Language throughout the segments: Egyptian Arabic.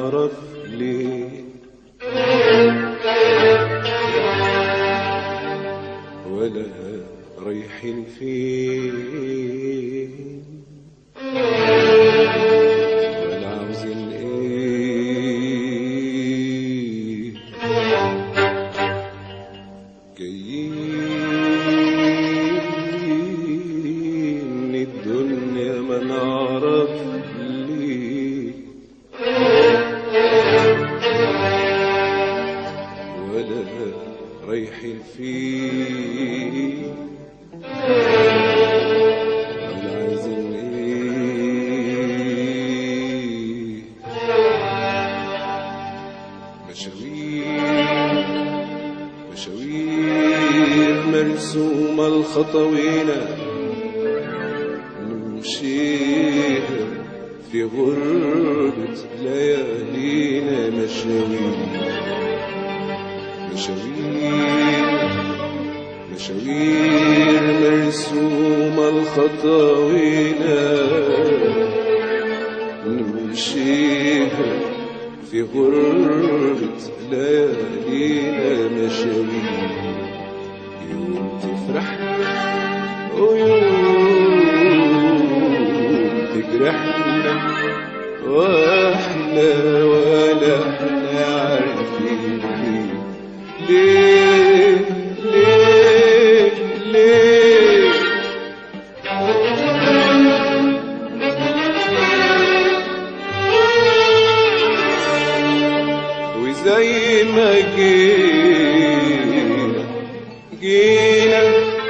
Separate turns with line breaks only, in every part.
نعرف ليه ولا رايحين فين ولا عاوزين ايه جايين الدنيا ما نعرف ليه ولا رايحين فيه ولا عايزين ايه مشاوير مشاوير مرسومة الخطوينة نمشيها في غربة ليالينا مشاوير مشاوير مشاوير مرسومة الخطاوينا نمشيها في غربة ليالينا مشاوير يوم تفرحنا ويوم تجرحنا واحنا ولا احنا عارفين ليه ليه ليه وزي ما جينا جينا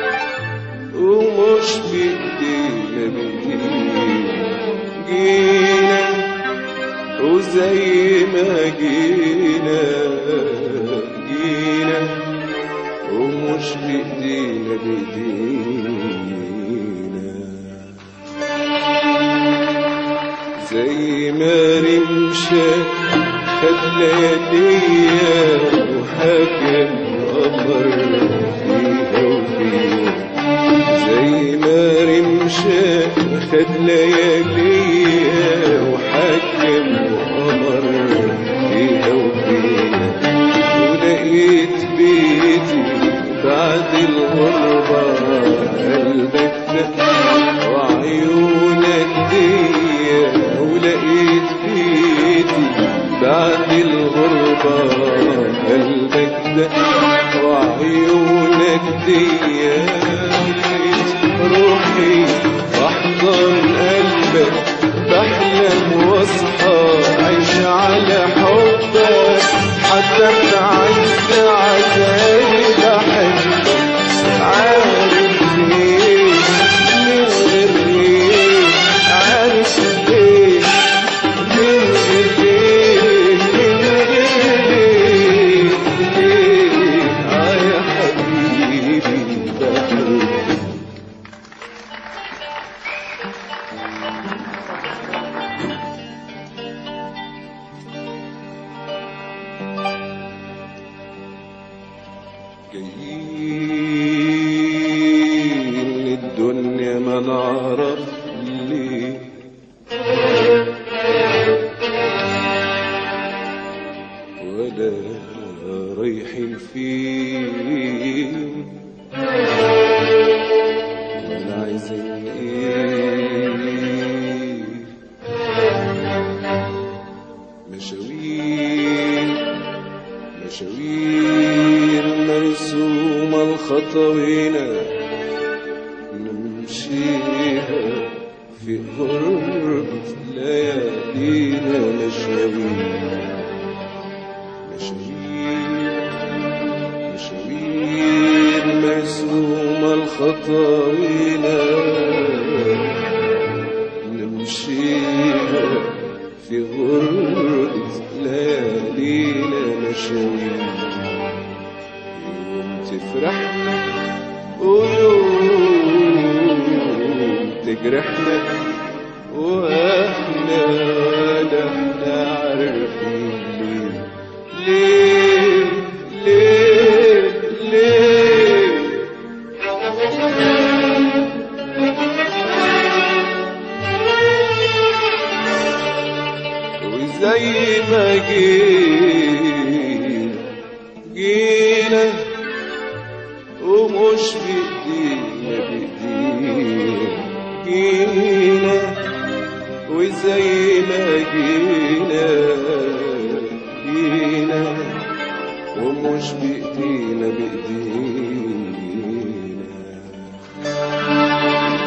ومش بإيدينا بإيدينا جينا وزي ما جينا جينا ومش بإيدينا بإيدينا زي ما رمشة خد لياليا وحكم قمر فيها وفيها زي ما رمشة خد لياليا وحكم قمر فيها وفيها ولقيت بيتي بعد الغربة قلبك ده وعيونك دي ولقيت بيتي بعد الغربة قلبك ده وعيونك دي لقيت روحي واحضن قلبك بحلم واصحى عيش على حبك حتى بعز عذابي بحبك عارف ليه من غير ليه عارف ليه من غير ليه من غير ليه ليه آه يا حبيبي بحبك جايين الدنيا ما نعرف ليه ولا رايحين فين ولا عايزين ايه مشاوير مشاوير مرسومة الخطوينة نمشيها في غربة ليالينا مشاوير مشاوير مشاوير مرسومة الخطوينة نمشيها في غربة ليالينا مشاوير يوم تفرحنا ويوم تجرحنا واحنا ولا احنا عارفين ليه ليه ليه ليه وزي ما جينا جينا ومش بإيدينا بإيدينا جينا وزي ما جينا جينا ومش بإيدينا بإيدينا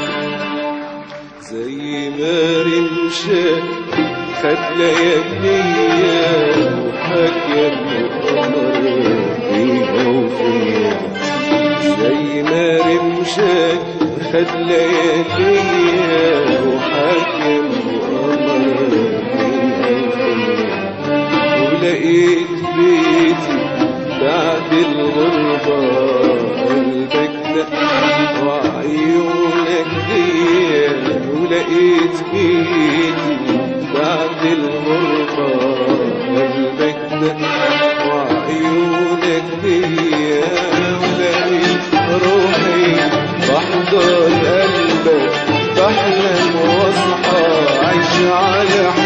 زي ما رمشة خد لياليا وحكم القمر فيها وفيها زي ما رمشة خد لياليا وحكم القمر فيها وفيها ولقيت بيتي بعد الغربة قلبك دق وعيونك ليا ولقيت بيتي بعد الغربة قلبك دق وعيونك ليا ولقيت روحي بحضن قلبك بحلم واصحى عايش على